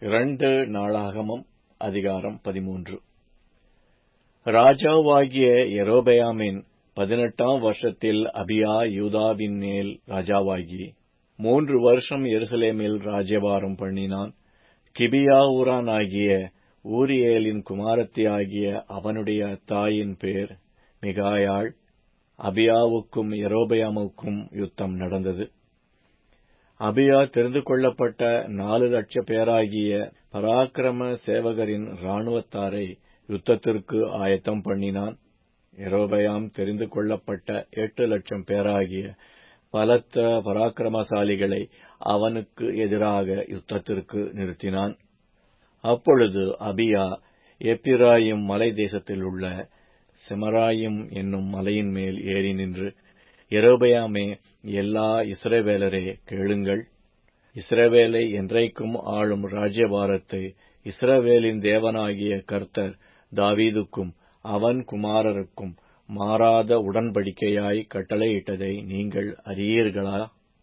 இரண்டு நாளாகமம் அதிகாரம் பதிமூன்று ராஜாவாகிய யெரொபெயாமின் பதினெட்டாம் வருஷத்தில் அபியா யூதாவின் மேல் ராஜாவாகி மூன்று வருஷம் எருசலேமில் ராஜ்யபாரம் பண்ணினான் கிபியா ஊரானாகிய ஊரியேலின் குமாரத்தியாகிய அவனுடைய தாயின் பேர் மிகாயாள் அபியாவுக்கும் யெரொபெயாமுக்கும் யுத்தம் நடந்தது அபியா தெரிந்து கொள்ளப்பட்ட நாலு லட்ச பேராகிய பராக்கிரம சேவகரின் இராணுவத்தாரை யுத்தத்திற்கு ஆயத்தம் பண்ணினான் யெரொபெயாம் தெரிந்து கொள்ளப்பட்ட எட்டு லட்சம் பேராகிய பலத்த பராக்கிரமசாலிகளை அவனுக்கு எதிராக யுத்தத்திற்கு நிறுத்தினான் அப்பொழுது அபியா எப்பிராயிம் மலை தேசத்தில் உள்ள செமராயிம் என்னும் மலையின் மேல் ஏறி நின்று யெரொபெயாமே எல்லா இஸ்ரவேலரே கேளுங்கள் இஸ்ரவேலை என்றைக்கும் ஆளும் ராஜ்யபாரத்தை இஸ்ரவேலின் தேவனாகிய கர்த்தர் தாவீதுக்கும் அவன் குமாரருக்கும் மாறாத உடன்படிக்கையாய் கட்டளையிட்டதை நீங்கள் அறியீர்களா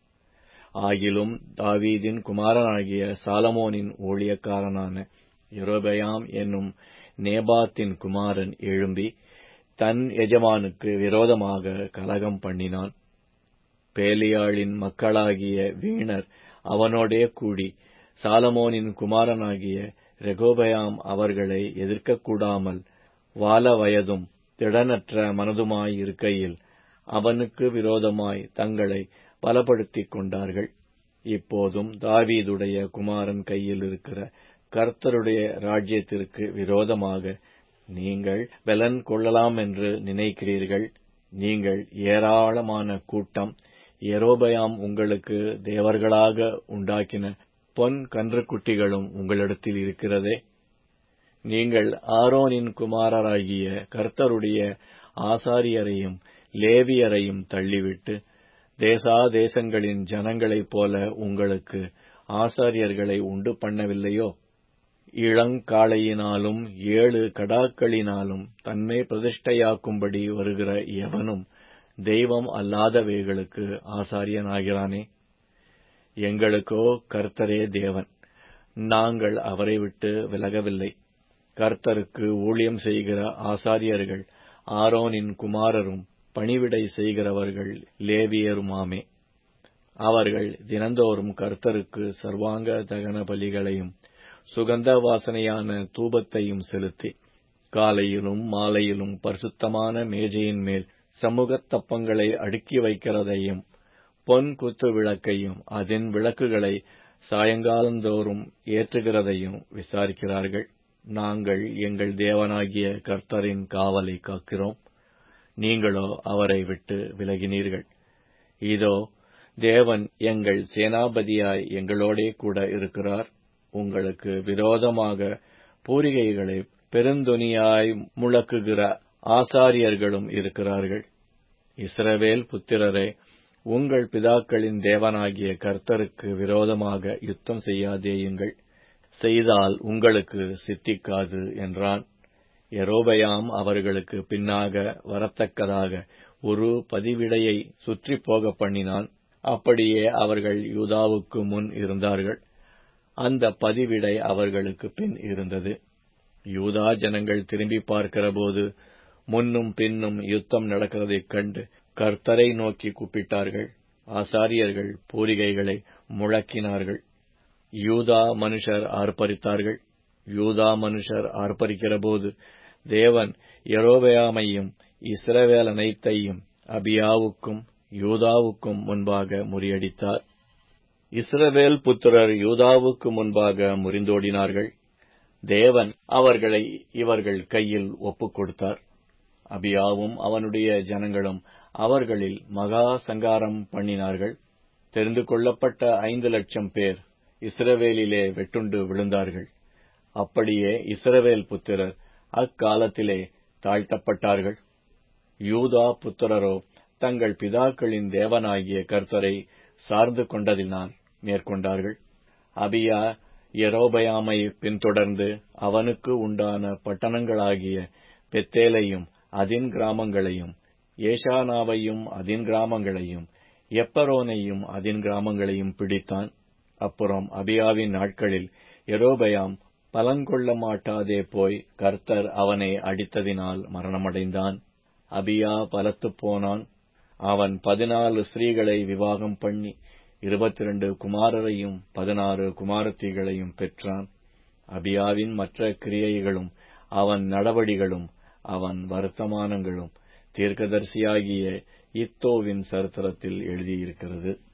ஆகிலும் தாவீதின் குமாரனாகிய சாலமோனின் ஊழியக்காரனான யெரொபெயாம் என்னும் நேபாத்தின் குமாரன் எழும்பி தன் எஜமானுக்கு விரோதமாக கலகம் பண்ணினான் பேலியாளின் மக்களாகிய வீணர் அவனோடே கூடி சாலமோனின் குமாரனாகிய ரெகோபயாம் அவர்களை எதிர்க்கக்கூடாமல் வால வயதும் திடனற்ற மனதுமாய் இருக்கையில் அவனுக்கு விரோதமாய் தங்களை பலப்படுத்திக் கொண்டார்கள் இப்போதும் தாவீதுடைய குமாரன் கையில் இருக்கிற கர்த்தருடைய ராஜ்யத்திற்கு விரோதமாக நீங்கள் பலன் கொள்ளலாம் என்று நினைக்கிறீர்கள் நீங்கள் ஏராளமான கூட்டம் எரோபயாம் உங்களுக்கு தேவர்களாக உண்டாக்கின பொன் கன்றுக்குட்டிகளும் உங்களிடத்தில் இருக்கிறதே நீங்கள் ஆரோனின் குமாரராகிய கர்த்தருடைய ஆசாரியரையும் லேவியரையும் தள்ளிவிட்டு தேசாதேசங்களின் ஜனங்களைப் போல உங்களுக்கு ஆசாரியர்களை உண்டு பண்ணவில்லையோ இளங்காளையினாலும் ஏழு கடாக்களினாலும் தன்மை பிரதிஷ்டையாக்கும்படி வருகிற எவனும் தெய்வம் அல்லாதவைகளுக்கு ஆசாரியனாகிறானே எங்களுக்கோ கர்த்தரே தேவன் நாங்கள் அவரை விட்டு விலகவில்லை கர்த்தருக்கு ஊழியம் செய்கிற ஆசாரியர்கள் ஆரோனின் குமாரரும் பணிவிடை செய்கிறவர்கள் லேவியருமாமே அவர்கள் தினந்தோறும் கர்த்தருக்கு சர்வாங்க தகன பலிகளையும் சுகந்த வாசனையான தூபத்தையும் செலுத்தி காலையிலும் மாலையிலும் பரிசுத்தமான மேஜையின் மேல் சமூகத் தப்பங்களை அடுக்கி வைக்கிறதையும் பொன் குத்து விளக்கையும் அதன் விளக்குகளை சாயங்காலந்தோறும் ஏற்றுகிறதையும் விசாரிக்கிறார்கள் நாங்கள் எங்கள் தேவனாகிய கர்த்தரின் காவலை காக்கிறோம் நீங்களோ அவரை விட்டு விலகினீர்கள் இதோ தேவன் எங்கள் சேனாபதியாய் எங்களோடே கூட இருக்கிறார் உங்களுக்கு விரோதமாக பூரிகைகளை பெருந்தொனியாய் முழக்குகிற ஆசாரியர்களும் இருக்கிறார்கள் இஸ்ரவேல் புத்திரரே உங்கள் பிதாக்களின் தேவனாகிய கர்த்தருக்கு விரோதமாக யுத்தம் செய்யாதேயுங்கள் செய்தால் உங்களுக்கு சித்திக்காது என்றான் எரோபயாம் அவர்களுக்கு பின்னாக வரத்தக்கதாக ஒரு பதிவிடையை சுற்றி போக பண்ணினான் அப்படியே அவர்கள் யூதாவுக்கு முன் இருந்தார்கள் அந்த பதிவிடை அவர்களுக்கு பின் இருந்தது யூதா ஜனங்கள் திரும்பி பார்க்கிறபோது முன்னும் பின்னும் யுத்தம் நடக்கிறதைக் கண்டு கர்த்தரை நோக்கி கூப்பிட்டார்கள் ஆசாரியர்கள் பூரிகைகளை முழக்கினார்கள் யூதா மனுஷர் ஆர்ப்பரித்தார்கள் யூதா மனுஷர் ஆர்ப்பரிக்கிறபோது தேவன் எரோபயாமையும் இஸ்ரவேல் அனைத்தையும் அபியாவுக்கும் யூதாவுக்கும் முன்பாக முறியடித்தார் இஸ்ரவேல் புத்திரர் யூதாவுக்கு முன்பாக முறிந்தோடினார்கள் தேவன் அவர்களை இவர்கள் கையில் ஒப்புக் கொடுத்தார் அபியாவும் அவனுடைய ஜனங்களும் அவர்களில் மகா சங்காரம் பண்ணினார்கள் தெரிந்து கொள்ளப்பட்ட ஐந்து லட்சம் பேர் இஸ்ரவேலிலே வெட்டுண்டு விழுந்தார்கள் அப்படியே இஸ்ரவேல் புத்திரர் அக்காலத்திலே தாழ்த்தப்பட்டார்கள் யூதா புத்திரரோ தங்கள் பிதாக்களின் தேவனாகிய கர்த்தரை சார்ந்து கொண்டதினால் மேற்கொண்டார்கள் அபியா எரோபயாமை பின்தொடர்ந்து அவனுக்கு உண்டான பட்டணங்களாகிய பெத்தேலையும் அதின் கிராமங்களையும் ஏஷானாவையும் அதின் கிராமங்களையும் எப்பரோனையும் அதின் கிராமங்களையும் பிடித்தான் அப்புறம் அபியாவின் நாட்களில் எரோபயாம் பலங்கொள்ள மாட்டாதே போய் கர்த்தர் அவனை அடித்ததினால் மரணமடைந்தான் அபியா பலத்துப் போனான் அவன் பதினாலு ஸ்திரீகளை விவாகம் பண்ணி இருபத்தி ரெண்டு குமாரரையும் பதினாறு குமாரத்திகளையும் பெற்றான் அபியாவின் மற்ற கிரியைகளும் அவன் நடவடிகளும் அவன் வர்த்தமானங்களும் தீர்க்கதரிசியாகிய இத்தோவின் சரித்திரத்தில் எழுதியிருக்கிறது